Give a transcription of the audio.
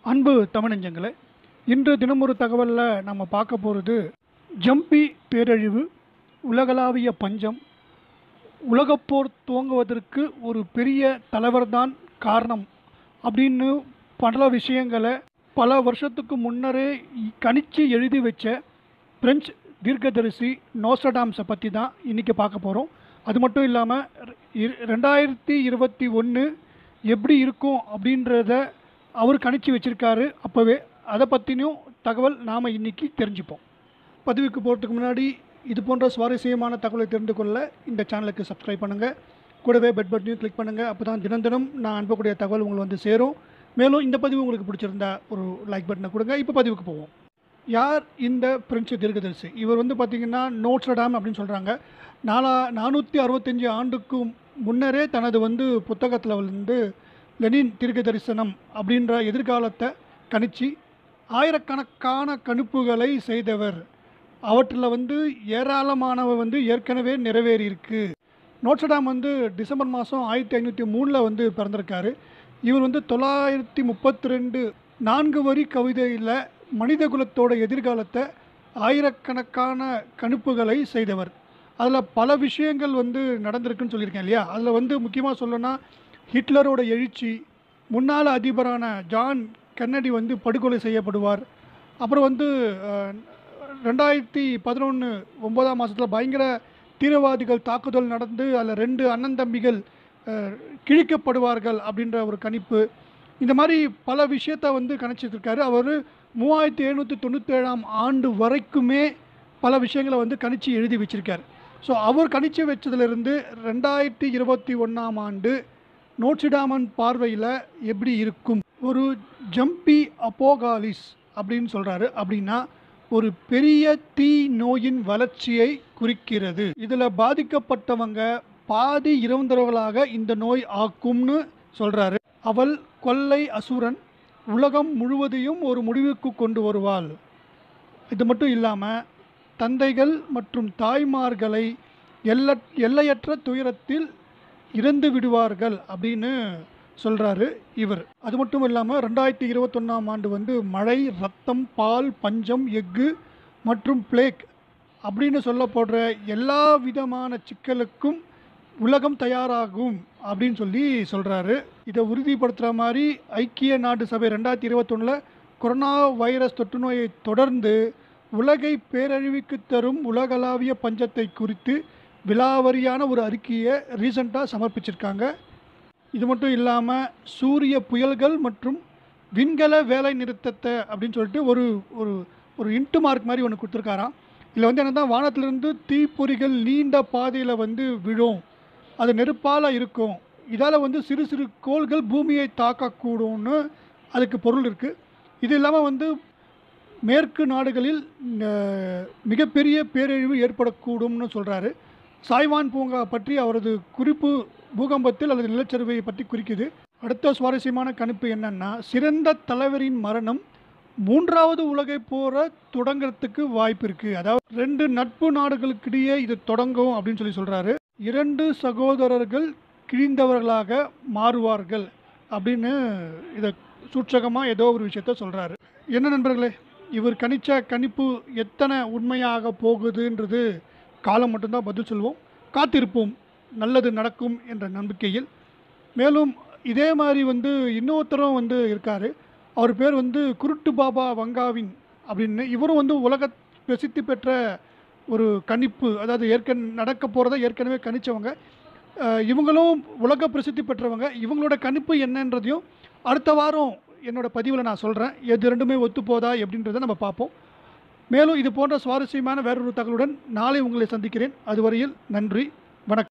அன்பு தமிழஞ்சங்களே இன்று தினமொரு தகவலில் நம்ம பார்க்க போகிறது ஜம்பி பேரழிவு உலகளாவிய பஞ்சம் உலகப்போர் துவங்குவதற்கு ஒரு பெரிய தலைவர்தான் காரணம் அப்படின்னு பல விஷயங்களை பல வருஷத்துக்கு முன்னரே கணிச்சு எழுதி வச்ச பிரெஞ்சு தீர்க்கதரிசி நோஸ்டடாம்ஸை பற்றி தான் இன்றைக்கி பார்க்க போகிறோம் அது மட்டும் இல்லாமல் ரெண்டாயிரத்தி இருபத்தி ஒன்று எப்படி இருக்கும் அப்படின்றத அவர் கணிச்சு வச்சுருக்காரு அப்போவே அதை பற்றினும் தகவல் நாம் இன்றைக்கி தெரிஞ்சுப்போம் பதிவுக்கு போகிறதுக்கு முன்னாடி இது போன்ற சுவாரஸ்யமான தகவலை தெரிந்து கொள்ள இந்த சேனலுக்கு சப்ஸ்கிரைப் பண்ணுங்கள் கூடவே பெட் பட்டனையும் கிளிக் பண்ணுங்கள் அப்போ தான் தினம் தினம் நான் அனுப்பக்கூடிய தகவல் உங்களுக்கு வந்து சேரும் மேலும் இந்த பதிவு உங்களுக்கு பிடிச்சிருந்தா ஒரு லைக் பட்டனை கொடுங்க இப்போ பதிவுக்கு போவோம் யார் இந்த பிரெஞ்சு தீர்க்கதரிசி இவர் வந்து பார்த்திங்கன்னா நோட்ஸ்டடாம் அப்படின்னு சொல்கிறாங்க நாலா நானூற்றி அறுபத்தஞ்சி ஆண்டுக்கு முன்னரே தனது வந்து புத்தகத்தில் வந்து லெனின் தீர்க்க தரிசனம் அப்படின்ற எதிர்காலத்தை கணிச்சு ஆயிரக்கணக்கான கணிப்புகளை செய்தவர் அவற்றில் வந்து ஏராளமானவை வந்து ஏற்கனவே நிறைவேறியிருக்கு நோட்ஸ்டாம் வந்து டிசம்பர் மாதம் ஆயிரத்தி ஐநூற்றி மூணில் வந்து பிறந்திருக்காரு இவர் வந்து தொள்ளாயிரத்தி முப்பத்தி ரெண்டு நான்கு வரி கவிதையில் மனித குலத்தோட எதிர்காலத்தை ஆயிரக்கணக்கான கணிப்புகளை செய்தவர் அதில் பல விஷயங்கள் வந்து நடந்திருக்குன்னு சொல்லியிருக்கேன் இல்லையா அதில் வந்து முக்கியமாக சொல்லணும்னா ஹிட்லரோட எழுச்சி முன்னாள் அதிபரான ஜான் கென்னடி வந்து படுகொலை செய்யப்படுவார் அப்புறம் வந்து அஹ், ரெண்டாயிரத்தி பதினொன்று ஒன்பதாம் மாதத்தில் பயங்கர தீவிரவாதிகள் தாக்குதல் நடந்து அதில் ரெண்டு அண்ணன் தம்பிகள் அஹ், கிழிக்கப்படுவார்கள் அப்படின்ற ஒரு கணிப்பு இந்த மாதிரி பல விஷயத்த வந்து கணிச்சிருக்காரு அவர் மூவாயிரத்தி எழுநூற்றி தொண்ணூற்றேழாம் ஆண்டு வரைக்குமே பல விஷயங்களை வந்து கணிச்சு எழுதி வச்சிருக்காரு ஸோ அவர் கணிச்சு வச்சதுலேருந்து ரெண்டாயிரத்தி இருபத்தி ஒன்றாம் ஆண்டு நோட்சிடாமன் பார்வையில் எப்படி இருக்கும் ஒரு ஜம்பி அப்போகாலிஸ் அப்படின்னு சொல்கிறாரு அப்படின்னா ஒரு பெரிய தீ நோயின் வளர்ச்சியை குறிக்கிறது இதில் பாதிக்கப்பட்டவங்க பாதி இறந்தவர்களாக இந்த நோய் ஆக்கும்னு சொல்கிறாரு அவள் கொள்ளை அசுரன் உலகம் முழுவதையும் ஒரு முடிவுக்கு கொண்டு வருவாள் இது மட்டும் இல்லாமல் தந்தைகள் மற்றும் தாய்மார்களை எல்ல எல்லையற்ற துயரத்தில் இறந்து விடுவார்கள் அப்படின்னு சொல்கிறாரு இவர் அது மட்டும் இல்லாமல் ரெண்டாயிரத்தி இருபத்தொன்னாம் ஆண்டு வந்து மழை ரத்தம் பால் பஞ்சம் எஃகு மற்றும் பிளேக் அப்படின்னு சொல்லப்படுற எல்லா விதமான சிக்கலுக்கும் உலகம் தயாராகும் அப்படின்னு சொல்லி சொல்கிறாரு இதை உறுதிப்படுத்துகிற மாதிரி ஐக்கிய நாடு சபை ரெண்டாயிரத்தி இருபத்தொன்னில் கொரோனா வைரஸ் தொற்று நோயை தொடர்ந்து உலகை பேரழிவுக்கு தரும் உலகளாவிய பஞ்சத்தை குறித்து விலாவரியான ஒரு அறிக்கையை ரீசண்டாக சமர்ப்பிச்சிருக்காங்க இது மட்டும் இல்லாமல் சூரிய புயல்கள் மற்றும் விண்கல வேலை நிறுத்தத்தை அப்படின்னு சொல்லிட்டு ஒரு ஒரு ஒரு இன்ட்டு மார்க் மாதிரி ஒன்று கொடுத்துருக்காராம் இதில் வந்து என்னன்னா வானத்திலிருந்து தீப்பொறிகள் நீண்ட பாதையில் வந்து விழும் அது நெருப்பால் இருக்கும் இதால் வந்து சிறு சிறு கோள்கள் பூமியை தாக்கக்கூடும்னு அதுக்கு பொருள் இருக்குது இது இல்லாமல் வந்து மேற்கு நாடுகளில் அஹ், மிகப்பெரிய பேரழிவு ஏற்படக்கூடும்னு சொல்கிறாரு சாய்வான் பூங்கா பற்றி அவரது குறிப்பு பூகம்பத்தில் அல்லது நிலச்சரிவை பற்றி குறிக்குது அடுத்த சுவாரஸ்யமான கணிப்பு என்னன்னா சிறந்த தலைவரின் மரணம் மூன்றாவது உலகை போற தொடங்கிறதுக்கு வாய்ப்பு இருக்குது அதாவது ரெண்டு நட்பு நாடுகளுக்கிடையே இது தொடங்கும் அப்படின்னு சொல்லி சொல்கிறாரு இரண்டு சகோதரர்கள் கிழிந்தவர்களாக மாறுவார்கள் அப்படின்னு இதை சூட்சகமாக ஏதோ ஒரு விஷயத்த சொல்கிறாரு என்ன நண்பர்களே இவர் கணிச்ச கணிப்பு எத்தனை உண்மையாக போகுதுன்றது காலம் மட்டும்தான் பதில் சொல்வோம் காத்திருப்போம் நல்லது நடக்கும் என்ற நம்பிக்கையில் மேலும் இதே மாதிரி வந்து இன்னொருத்தரும் வந்து இருக்கார் அவர் பேர் வந்து குருட்டு பாபா வங்காவின் அப்படின்னு இவரும் வந்து உலக பிரசித்தி பெற்ற ஒரு கணிப்பு அதாவது ஏற்கனவே நடக்க போகிறத ஏற்கனவே கணிச்சவங்க அஹ் இவங்களும் உலக பிரசித்தி பெற்றவங்க இவங்களோட கணிப்பு என்னன்றதையும் அடுத்த வாரம் என்னோட பதிவில் நான் சொல்கிறேன் எது ரெண்டுமே ஒத்து போதா எப்படின்றத நம்ம பார்ப்போம் மேலும் இது போன்ற சுவாரஸ்யமான வேறொரு தகவலுடன் நாளை உங்களை சந்திக்கிறேன் அதுவரையில் நன்றி வணக்கம்